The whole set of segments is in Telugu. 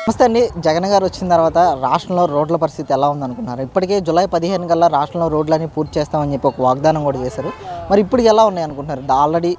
నమస్తే అండి జగన్ గారు వచ్చిన తర్వాత రాష్ట్రంలో రోడ్ల పరిస్థితి ఎలా ఉందనుకున్నారు ఇప్పటికే జూలై పదిహేను కల్లా రాష్ట్రంలో రోడ్లన్నీ పూర్తి చేస్తామని చెప్పి ఒక వాగ్దానం కూడా చేశారు మరి ఇప్పుడు ఎలా ఉన్నాయి అనుకుంటున్నారు ఆల్రెడీ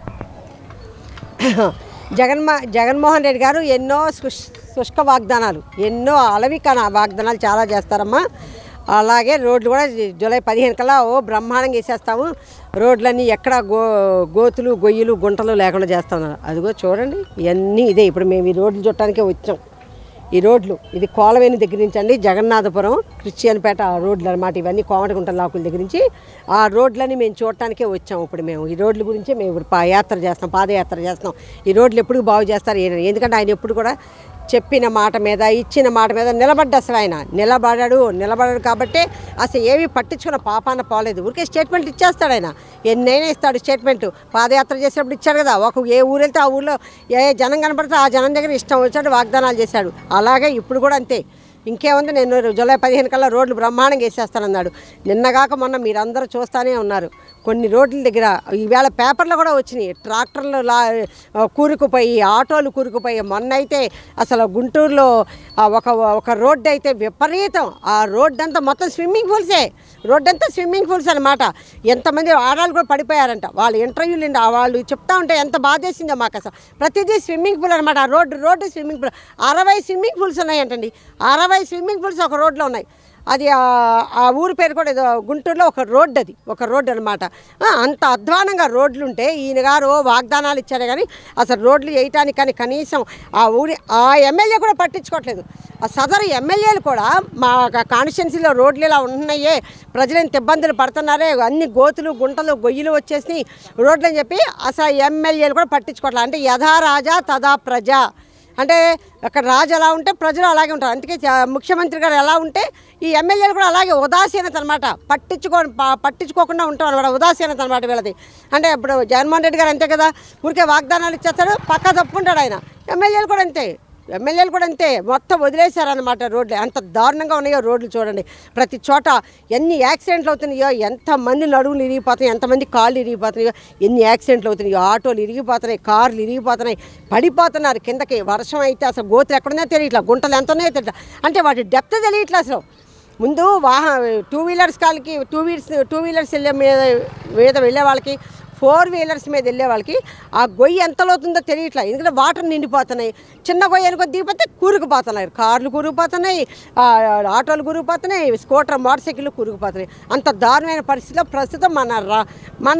జగన్మో జగన్మోహన్ రెడ్డి గారు ఎన్నో శుష్ శుష్క వాగ్దానాలు ఎన్నో అలవికన వాగ్దానాలు చాలా చేస్తారమ్మా అలాగే రోడ్లు కూడా జు- జూలై పదిహేను కల్లా ఓ బ్రహ్మాండంగా వేసేస్తాము రోడ్లన్నీ ఎక్కడ గో గోతులు గొయ్యలు గుంటలు లేకుండా చేస్తున్నారు అదిగో చూడండి ఇవన్నీ ఇదే ఇప్పుడు మేము ఈ రోడ్లు చుట్టానికే వచ్చాం ఈ రోడ్లు ఇది కోలవేని దగ్గర నుంచి అండి జగన్నాథపురం క్రిస్టియన్పేట ఆ రోడ్లు అనమాట ఇవన్నీ కోమటగుంట లాకుల దగ్గర నుంచి ఆ రోడ్లని మేము చూడటానికే వచ్చాం ఇప్పుడు మేము ఈ రోడ్ల గురించి మేము ఇప్పుడు పా- యాత్ర చేస్తాం పాదయాత్ర చేస్తాం ఈ రోడ్లు ఎప్పుడు బాగు చేస్తారు ఏ- ఎందుకంటే ఆయన ఎప్పుడు కూడా చెప్పిన మాట మీద ఇచ్చిన మాట మీద నిలబడ్డ అసలు ఆయన నిలబడాడు నిలబడాడు కాబట్టి అసలు ఏమీ పట్టించుకున్న పాపాన పోలేదు ఊరికే స్టేట్మెంట్ ఇచ్చేస్తాడు ఆయన ఎన్నైనా ఇస్తాడు స్టేట్మెంట్ పాదయాత్ర చేసినప్పుడు ఇచ్చాడు కదా ఒక ఏ ఊరు వెళ్తే ఆ ఊళ్ళో ఏ జనం కనపడితే ఆ జనం దగ్గర ఇష్టం వచ్చాడు వాగ్దానాలు చేశాడు అలాగే ఇప్పుడు కూడా అంతే ఇంకేముంది నేను జూలై పదిహేను కల్లా రోడ్లు బ్రహ్మాండంగా వేసేస్తానన్నాడు నిన్నగాక మొన్న మీరందరూ చూస్తూనే ఉన్నారు కొన్ని రోడ్ల దగ్గర ఈవేళ పేపర్లో కూడా వచ్చినాయి ట్రాక్టర్లు లా కూరుకుపోయి ఆటోలు కూరుకుపోయి మొన్న అయితే అసలు గుంటూరులో ఆ ఒక ఒక రోడ్డు అయితే విపరీతం ఆ రోడ్డు అంతా మొత్తం స్విమ్మింగ్ పూల్సే రోడ్డు అంతా స్విమ్మింగ్ పూల్స్ అనమాట ఎంతమంది ఆడాలు కూడా పడిపోయారంట వాళ్ళు ఇంటర్వ్యూలు ఇండి- వాళ్ళు చెప్తా ఉంటే ఎంత బాధేసిందో మాకు అసలు ప్రతిదీ స్విమ్మింగ్ పూల్ అనమాట ఆ రోడ్డు రోడ్డు స్విమ్మింగ్ పూల్ అరవై స్విమ్మింగ్ పూల్స్ ఉన్నాయంటండి అరవై స్విమ్మింగ్ పూల్స్ ఒక రోడ్లో ఉన్నాయి అది ఆ- ఆ ఊరి పేరు కూడా ఏదో గుంటూరులో ఒక రోడ్డు అది ఒక రోడ్డు అనమాట అంత అధ్వానంగా రోడ్లు ఉంటే ఈయన గారు వాగ్దానాలు ఇచ్చారే కానీ అసలు రోడ్లు వేయటానికి కానీ కనీసం ఆ ఊరి ఆ ఎమ్మెల్యే కూడా పట్టించుకోవట్లేదు ఆ సదరు ఎమ్మెల్యేలు కూడా మా కాన్స్టిట్యున్సీలో రోడ్లు ఇలా ఉంటున్నాయే ప్రజలు ఇంత ఇబ్బందులు పడుతున్నారే అన్ని గోతులు గుంటలు గొయ్యిలు వచ్చేసి రోడ్లు అని చెప్పి అసలు ఎమ్మెల్యేలు కూడా పట్టించుకోవట్లేదు అంటే యథా రాజా తదా ప్రజ అంటే అక్కడ రాజు ఎలా ఉంటే ప్రజలు అలాగే ఉంటారు అందుకే చ- ముఖ్యమంత్రి గారు ఎలా ఉంటే ఈ ఎమ్మెల్యేలు కూడా అలాగే ఉదాసీనత అనమాట పట్టించుకో ప- పట్టించుకోకుండా ఉంటాం అనమాట ఉదాసీనత అనమాట వీళ్ళది అంటే ఇప్పుడు జగన్మోహన్ రెడ్డి గారు అంతే కదా ఊరికే వాగ్దానాలు ఇచ్చేస్తాడు పక్క తప్పుకుంటాడు ఆయన ఎమ్మెల్యేలు కూడా అంతే ఎమ్మెల్యేలు కూడా అంతే మొత్తం వదిలేశారనమాట రోడ్లు ఎంత దారుణంగా ఉన్నాయో రోడ్లు చూడండి ప్రతి చోట ఎన్ని యాక్సిడెంట్లు అవుతున్నాయో ఎంతమంది నడువులు ఇరిగిపోతున్నాయి ఎంతమంది కాళ్ళు ఇరిగిపోతున్నాయో ఎన్ని యాక్సిడెంట్లు అవుతున్నాయో ఆటోలు ఇరిగిపోతున్నాయి కార్లు ఇరిగిపోతున్నాయి పడిపోతున్నారు కిందకి వర్షం అయితే అసలు గోతులు ఎక్కడున్నాయో తెలియట్లా గుంటలు ఎంత ఉన్నాయో తెలియట్లా అంటే వాటి డెప్త్ తెలియట్లా అసలు ముందు వాహ టూ వీలర్స్ కాళ్ళకి టూ వీలర్స్ టూ వీలర్స్ వెళ్ళే మీద మీద వెళ్ళే వాళ్ళకి ఫోర్ వీలర్స్ మీద వెళ్ళే వాళ్ళకి ఆ గొయ్యి ఎంత లోతుందో తెలియట్లా ఎందుకంటే వాటర్ నిండిపోతున్నాయి చిన్న గొయ్యి అనుకో దిగిపోతే కూరుకుపోతున్నాయి కార్లు కూరుకుపోతున్నాయి ఆ, ఆటోలు కూరుకుపోతున్నాయి స్కూటర్ మోటార్ సైకిల్ కూరుకుపోతున్నాయి అంత దారుణమైన పరిస్థితిలో ప్రస్తుతం మన రా మన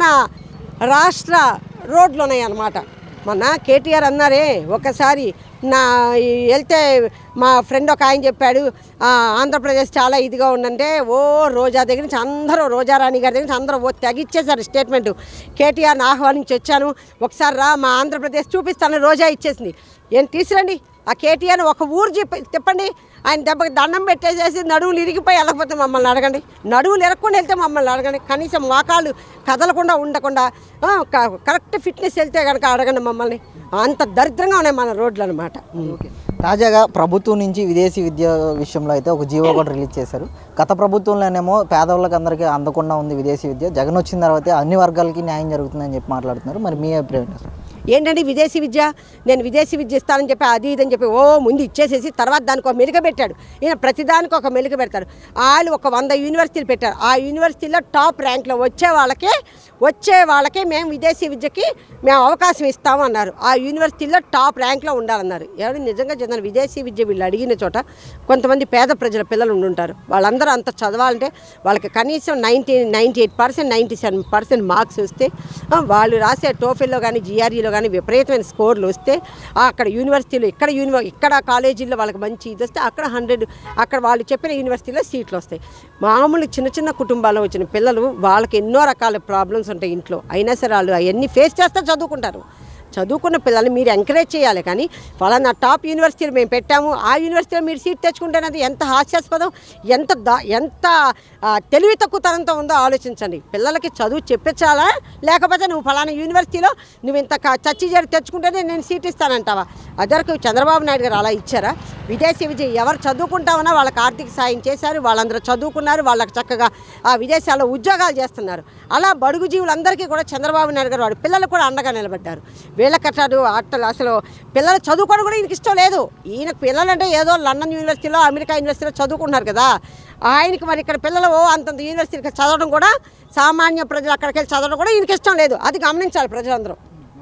రాష్ట్ర రోడ్లు ఉన్నాయి అన్నమాట మొన్న కేటీఆర్ అన్నారే ఒకసారి నా ఈ వెళ్తే మా ఫ్రెండ్ ఒక ఆయన చెప్పాడు "ఆ, ఆంధ్రప్రదేశ్ చాలా ఇదిగా ఉందంటే ఓ రోజా దగ్గర నుంచి అందరూ రోజారాణి గారి దగ్గర నుంచి అందరూ ఓ తెగిచ్చేశారు స్టేట్మెంట్ కేటీఆర్ని ఆహ్వానించి వచ్చాను ఒకసారి రా మా ఆంధ్రప్రదేశ్ చూపిస్తాను రోజా ఇచ్చేసింది ఏం తీసురండి ఆ కేటీఆర్ ఒక ఊరు చెప్పి తిప్పండి ఆయన దెబ్బకి దండం పెట్టేసేసి నడువులు ఇరిగిపోయి వెళ్ళకపోతే మమ్మల్ని అడగండి నడువులు ఇరగకుండా వెళ్తే మమ్మల్ని అడగండి కనీసం మోకాళ్ళు కదలకుండా ఉండకుండా ఆ, క- కరెక్ట్ ఫిట్నెస్ వెళ్తే కనుక అడగండి మమ్మల్ని అంత దరిద్రంగా ఉన్నాయి మన రోడ్లు అనమాట తాజాగా ప్రభుత్వం నుంచి విదేశీ విద్య విషయంలో అయితే ఒక జీవో కూడా రిలీజ్ చేశారు గత ప్రభుత్వంలోనేమో పేదవాళ్ళకి అందరికీ అందకుండా ఉంది విదేశీ విద్య జగన్ వచ్చిన తర్వాత అన్ని వర్గాలకి న్యాయం జరుగుతుందని చెప్పి మాట్లాడుతున్నారు మరి మీ అభిప్రాయం ఏంటి అసలు? ఏంటండి విదేశీ విద్య నేను విదేశీ విద్య ఇస్తానని చెప్పి అది ఇదని చెప్పి ఓ ముందు ఇచ్చేసేసి తర్వాత దానికి ఒక మెలుక పెట్టాడు ఈయన ప్రతిదానికి ఒక మెలుక పెడతాడు వాళ్ళు ఒక వంద యూనివర్సిటీలు పెట్టారు ఆ యూనివర్సిటీలో టాప్ ర్యాంక్లో వచ్చే వాళ్ళకే వచ్చే వాళ్ళకే మేము విదేశీ విద్యకి మేము అవకాశం ఇస్తాము అన్నారు ఆ యూనివర్సిటీలో టాప్ ర్యాంక్లో ఉండాలన్నారు ఎవరు నిజంగా చదివిన విదేశీ విద్య వీళ్ళు అడిగిన చోట కొంతమంది పేద ప్రజల పిల్లలు ఉండుంటారు వాళ్ళందరూ అంత చదవాలంటే వాళ్ళకి కనీసం ninety ninety eight percent ninety seven percent marks వస్తే ఆ, వాళ్ళు రాసే టోఫెల్లో కానీ జిఆర్ఈలో కానీ విపరీతమైన స్కోర్లు వస్తే ఆ, అక్కడ యూనివర్సిటీలో ఇక్కడ యూనివర్ ఇక్కడ కాలేజీల్లో వాళ్ళకి మంచి ఇది వస్తే అక్కడ హండ్రెడ్ అక్కడ వాళ్ళు చెప్పిన యూనివర్సిటీలో సీట్లు వస్తాయి మామూలు చిన్న చిన్న కుటుంబాల్లో వచ్చిన పిల్లలు వాళ్ళకి ఎన్నో రకాల ప్రాబ్లమ్స్ ఉంటాయి ఇంట్లో అయినా సరే వాళ్ళు అవన్నీ ఫేస్ చేస్తే చదువుకుంటారు చదువుకున్న పిల్లల్ని మీరు ఎంకరేజ్ చేయాలి కానీ ఫలానా టాప్ యూనివర్సిటీలు మేము పెట్టాము ఆ యూనివర్సిటీలో మీరు సీట్ తెచ్చుకుంటున్నది ఎంత హాస్యాస్పదం ఎంత దా ఎంత ఆ, తెలివి తక్కువతనంతో ఉందో ఆలోచించండి పిల్లలకి చదువు చెప్పించాలా లేకపోతే నువ్వు ఫలానా యూనివర్సిటీలో నువ్వు ఇంత క- చచ్చి జరి తెచ్చుకుంటేనే నేను సీట్ ఇస్తానంటావా అదరకు చంద్రబాబు నాయుడు గారు అలా ఇచ్చారా విదేశీ విద్య ఎవరు చదువుకుంటామన్నా వాళ్ళకి ఆర్థిక సాయం చేశారు వాళ్ళందరూ చదువుకున్నారు వాళ్ళకి చక్కగా ఆ విదేశాల్లో ఉద్యోగాలు చేస్తున్నారు అలా బడుగు జీవులందరికీ కూడా చంద్రబాబు నాయుడు గారు వాడి పిల్లలు కూడా అండగా నిలబడ్డారు వీళ్ళ కట్టారు అట్టలు అసలు పిల్లలు చదువుకోవడం కూడా ఈయనకి ఇష్టం లేదు ఈయన పిల్లలంటే ఏదో లండన్ యూనివర్సిటీలో అమెరికా యూనివర్సిటీలో చదువుకుంటున్నారు కదా ఆయనకి మరి ఇక్కడ పిల్లలు ఓ అంతంత యూనివర్సిటీకి చదవడం కూడా సామాన్య ప్రజలు అక్కడికి వెళ్ళి చదవడం కూడా ఈయనకి ఇష్టం లేదు అది గమనించాలి ప్రజలందరూ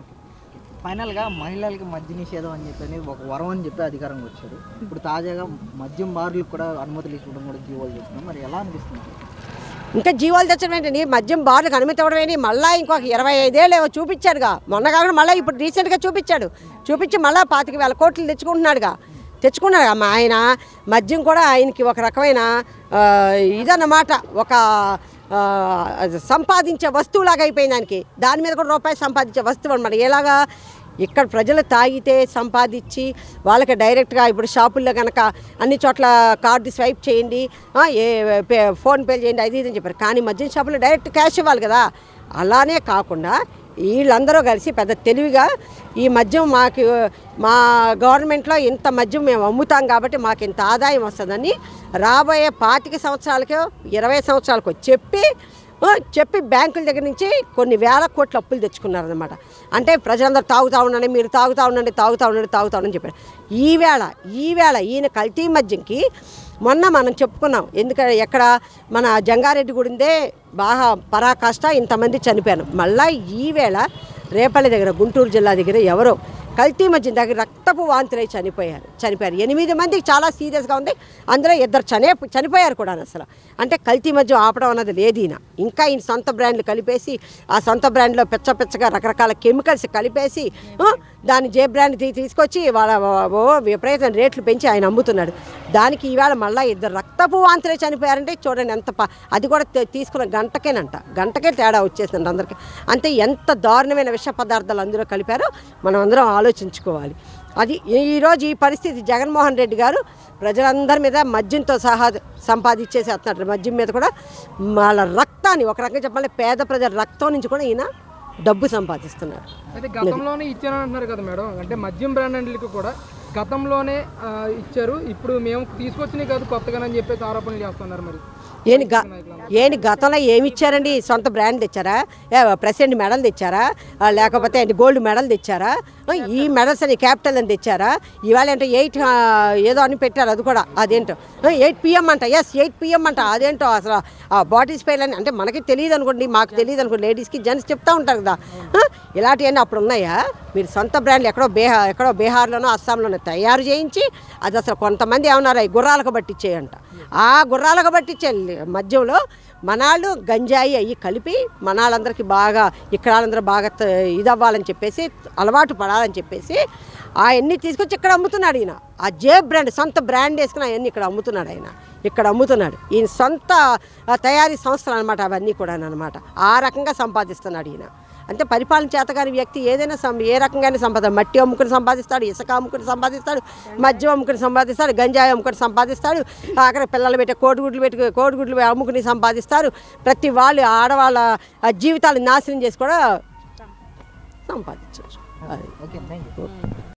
ఫైనల్గా మహిళలకి మద్య నిషేధం అని చెప్పి ఒక వరం అని చెప్పి అధికారంకి వచ్చారు ఇప్పుడు తాజాగా మద్యం బార్లకు కూడా అనుమతులు ఇవ్వడం కూడా జీవోలు చేస్తున్నాం మరి ఎలా అనిపిస్తుంది ఇంకా జీవాలు తెచ్చడం ఏంటండి మద్యం బార్లకు అనుమతి ఇవ్వడం ఏంటి మళ్ళీ ఇంకొక ఇరవై ఐదేళ్ళు ఏవో చూపించాడుగా మొన్న కాకుండా మళ్ళీ ఇప్పుడు రీసెంట్గా చూపించాడు చూపించి మళ్ళీ పాతిక వేల కోట్లు తెచ్చుకుంటున్నాడుగా తెచ్చుకున్నాడు మా ఆయన మద్యం కూడా ఆయనకి ఒక రకమైన ఆ, ఇదన్నమాట ఒక ఆ, అది సంపాదించే వస్తువులాగా అయిపోయింది దానికి దాని మీద కూడా రూపాయి సంపాదించే వస్తువు అనమాట ఎలాగా ఇక్కడ ప్రజలు తాగితే సంపాదించి వాళ్ళకి డైరెక్ట్గా ఇప్పుడు షాపుల్లో కనుక అన్ని చోట్ల కార్డు స్వైప్ చేయండి ఆ, ఏ పే ఫోన్ పే చేయండి అది ఇది అని చెప్పారు కానీ మద్యం షాపులో డైరెక్ట్ క్యాష్ ఇవ్వాలి కదా అలానే కాకుండా వీళ్ళందరూ కలిసి పెద్ద తెలివిగా ఈ మద్యం మాకు మా గవర్నమెంట్లో ఇంత మద్యం మేము అమ్ముతాం కాబట్టి మాకు ఇంత ఆదాయం వస్తుందని రాబోయే పాతిక సంవత్సరాలకో ఇరవై సంవత్సరాలకో చెప్పి ఆ, చెప్పి బ్యాంకుల దగ్గర నుంచి కొన్ని వేల కోట్ల అప్పులు తెచ్చుకున్నారనమాట అంటే ప్రజలందరూ తాగుతూ ఉండండి మీరు తాగుతూ ఉండండి తాగుతూ ఉండండి తాగుతూ ఉండండి చెప్పారు ఈవేళ ఈవేళ ఈయన కల్తీ మద్యంకి మొన్న మనం చెప్పుకున్నాం ఎందుకంటే ఎక్కడ మన జంగారెడ్డి గుడిందే బాగా పరాకాష్ట ఇంతమంది చనిపోయారు మళ్ళా ఈవేళ రేపల్లి దగ్గర గుంటూరు జిల్లా దగ్గర ఎవరో కల్తీ మద్యం దగ్గర రక్తపు వాంతులై చనిపోయారు చనిపోయారు ఎనిమిది మందికి చాలా సీరియస్గా ఉంది అందులో ఇద్దరు చనే చనిపోయారు కూడా అసలు అంటే కల్తీ మద్యం ఆపడం అన్నది లేదు ఈయన ఇంకా ఈయన సొంత బ్రాండ్లు కలిపేసి ఆ సొంత బ్రాండ్లో పెచ్చ పెచ్చగా రకరకాల కెమికల్స్ కలిపేసి ఆ, దాన్ని జే బ్రాండ్ తీ- తీసుకొచ్చి వాళ్ళ ఓ విపరీతం రేట్లు పెంచి ఆయన అమ్ముతున్నాడు దానికి ఈవేళ మళ్ళీ ఇద్దరు రక్తపు వాంతులే చనిపోయారంటే చూడండి ఎంత ప- అది కూడా తీ- తీసుకున్న గంటకేనంట గంటకే తేడా వచ్చేసింది అందరికీ అంటే ఎంత దారుణమైన విష పదార్థాలు అందులో కలిపారో మనం అందరం ఆలోచించుకోవాలి అది ఈ- ఈరోజు ఈ పరిస్థితి జగన్మోహన్ రెడ్డి గారు ప్రజలందరి మీద మద్యంతో సహా సంపాదించేసేస్తున్నాడు మద్యం మీద కూడా వాళ్ళ రక్తాన్ని ఒక రకంగా చెప్పాలంటే పేద ప్రజల రక్తం నుంచి కూడా ఈయన డబ్బు సంపాదిస్తున్నారు అయితే గతంలోనే ఇచ్చారని అంటున్నారు కదా మేడం అంటే మద్యం బ్రాండ్లకి కూడా గతంలోనే ఆ, ఇచ్చారు ఇప్పుడు మేము తీసుకొచ్చినవి కాదు కొత్తగానని చెప్పేసి ఆరోపణలు చేస్తున్నారు మరి ఏని గ ఏని గతంలో ఏమి ఇచ్చారండి సొంత బ్రాండ్ తెచ్చారా ఏ, ప్రెసిడెంట్ మెడల్ తెచ్చారా ఆ, లేకపోతే ఏంటి గోల్డ్ మెడల్ తెచ్చారా ఆ, ఈ మెడల్స్ అని క్యాపిటల్ అని తెచ్చారా ఇవాళ అంటే ఎయిట్ ఆ, ఏదో అని పెట్టారు అది కూడా అదేంటో ఎయిట్ పిఎం అంట ఎస్ ఎయిట్ పిఎం అంట అదేంటో అసలు ఆ బాటిల్స్ పేర్లు అని అంటే మనకి తెలియదు అనుకోండి మాకు తెలియదు అనుకోండి లేడీస్కి జెంట్స్ చెప్తా ఉంటారు కదా ఆ, ఇలాంటివన్నీ అప్పుడు ఉన్నాయా మీరు సొంత బ్రాండ్లు ఎక్కడో బీహార్ ఎక్కడో బీహార్లోనో అస్సాంలోనో తయారు చేయించి అది అసలు కొంతమంది ఏమన్నారు అవి గుర్రాలకు పట్టించేయంట ఆ గుర్రాలకు పట్టించే మధ్యలో మనాళ్ళు గంజాయి అవి కలిపి మనాళ్ళందరికీ బాగా ఇక్కడ వాళ్ళందరూ బాగా త- ఇదవ్వాలని చెప్పేసి అలవాటు పడాలని చెప్పేసి అవన్నీ తీసుకొచ్చి ఇక్కడ అమ్ముతున్నాడు ఈయన ఆ జే బ్రాండ్ సొంత బ్రాండ్ వేసుకుని అవన్నీ ఇక్కడ అమ్ముతున్నాడు ఆయన ఇక్కడ అమ్ముతున్నాడు ఈయన సొంత ఆ, తయారీ సంస్థలు అనమాట అవన్నీ కూడా అనమాట ఆ రకంగా సంపాదిస్తున్నాడు ఈయన అంటే పరిపాలన చేతగాని వ్యక్తి ఏదైనా సం ఏ రకంగానే సంపాద మట్టి అమ్ముకుని సంపాదిస్తాడు ఇసుక అమ్ముకుని సంపాదిస్తాడు మద్యం అమ్ముకుని సంపాదిస్తాడు గంజాయి అమ్ముకుని సంపాదిస్తాడు అక్కడ పిల్లలు పెట్టే కోడిగుడ్లు పెట్టి కోడిగుడ్లు అమ్ముకుని సంపాదిస్తారు ప్రతి వాళ్ళు ఆడవాళ్ళ ఆ, జీవితాలు నాశనం చేసి కూడా సంపాదించవచ్చు అది ఓకే థ్యాంక్ యూ